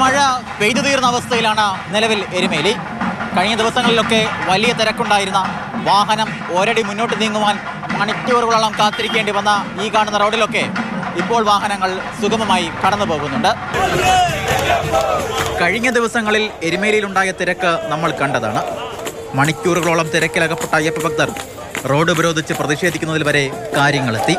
മഴ പെയ്തു തീർന്ന അവസ്ഥയിലാണ് നിലവിൽ എരുമേലി കഴിഞ്ഞ ദിവസങ്ങളിലൊക്കെ വലിയ തിരക്കുണ്ടായിരുന്ന വാഹനം ഒരടി മുന്നോട്ട് നീങ്ങുവാൻ മണിക്കൂറുകളോളം കാത്തിരിക്കേണ്ടി വന്ന ഈ കാണുന്ന റോഡിലൊക്കെ ഇപ്പോൾ വാഹനങ്ങൾ സുഗമമായി കടന്നു പോകുന്നുണ്ട് കഴിഞ്ഞ ദിവസങ്ങളിൽ എരുമേലിയിലുണ്ടായ തിരക്ക് നമ്മൾ കണ്ടതാണ് മണിക്കൂറുകളോളം തിരക്കിലകപ്പെട്ട അയ്യപ്പ ഭക്തർ റോഡ് ഉപരോധിച്ച് പ്രതിഷേധിക്കുന്നതിൽ വരെ കാര്യങ്ങളെത്തി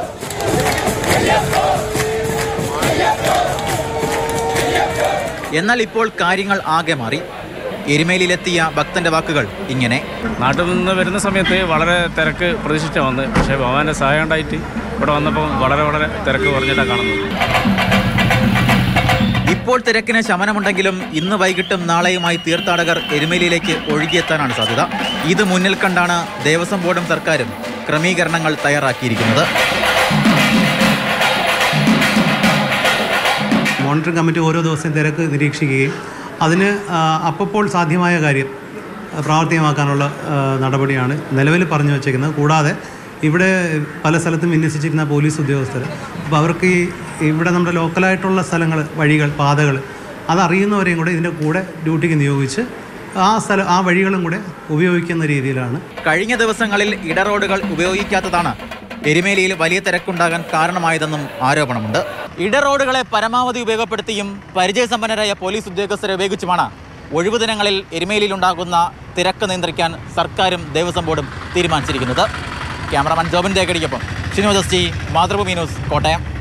എന്നാൽ ഇപ്പോൾ കാര്യങ്ങൾ ആകെ മാറി എരുമേലിയിലെത്തിയ ഭക്തന്റെ വാക്കുകൾ ഇങ്ങനെ നാട്ടിൽ നിന്ന് വരുന്ന സമയത്ത് വളരെ തിരക്ക് പ്രതീക്ഷിച്ചാണ് വന്നത് പക്ഷേ ഭഗവാന്റെ സഹായം ഉണ്ടായിട്ട് ഇവിടെ വന്നപ്പോൾ വളരെ വളരെ തിരക്ക് കുറഞ്ഞിട്ടാണ് കാണുന്നത് ഇപ്പോൾ തിരക്കിന് ശമനമുണ്ടെങ്കിലും ഇന്ന് വൈകിട്ടും നാളെയുമായി തീർത്ഥാടകർ എരുമേലിയിലേക്ക് ഒഴുകിയെത്താനാണ് സാധ്യത ഇത് മുന്നിൽ കണ്ടാണ് ദേവസ്വം ബോർഡും സർക്കാരും ക്രമീകരണങ്ങൾ തയ്യാറാക്കിയിരിക്കുന്നത് മോണിറ്ററിംഗ് കമ്മിറ്റി ഓരോ ദിവസവും തിരക്ക് നിരീക്ഷിക്കുകയും അതിന് ആ, അപ്പോൾ സാധ്യമായ കാര്യം ആ, പ്രാവർത്തികമാക്കാനുള്ള ആ, നടപടിയാണ് നിലവിൽ പറഞ്ഞു വച്ചേക്കുന്നത് കൂടാതെ ഇവിടെ പല സ്ഥലത്തും വിന്യസിച്ചിരുന്ന പോലീസ് ഉദ്യോഗസ്ഥർ അപ്പോൾ അവർക്ക് ഈ ഇവിടെ നമ്മുടെ ലോക്കലായിട്ടുള്ള സ്ഥലങ്ങൾ വഴികൾ പാതകൾ അതറിയുന്നവരെയും കൂടെ ഇതിൻ്റെ കൂടെ ഡ്യൂട്ടിക്ക് നിയോഗിച്ച് ആ സ്ഥലം ആ വഴികളും കൂടെ ഉപയോഗിക്കുന്ന രീതിയിലാണ് കഴിഞ്ഞ ദിവസങ്ങളിൽ ഇടറോഡുകൾ ഉപയോഗിക്കാത്തതാണ് എരുമേലിയിൽ വലിയ തിരക്കുണ്ടാകാൻ കാരണമായതെന്നും ആരോപണമുണ്ട് ഇടറോഡുകളെ പരമാവധി ഉപയോഗപ്പെടുത്തിയും പരിചയസമ്പന്നരായ പോലീസ് ഉദ്യോഗസ്ഥരെ ഉപയോഗിച്ചുമാണ് ഒഴിവു ദിനങ്ങളിൽ എരുമേലിയിലുണ്ടാകുന്ന തിരക്ക് നിയന്ത്രിക്കാൻ സർക്കാരും ദേവസ്വം ബോർഡും തീരുമാനിച്ചിരിക്കുന്നത് ക്യാമറമാൻ ജോബിൻ തേക്കടിക്കൊപ്പം ഷിനോജസ്റ്റി മാതൃഭൂമി ന്യൂസ് കോട്ടയം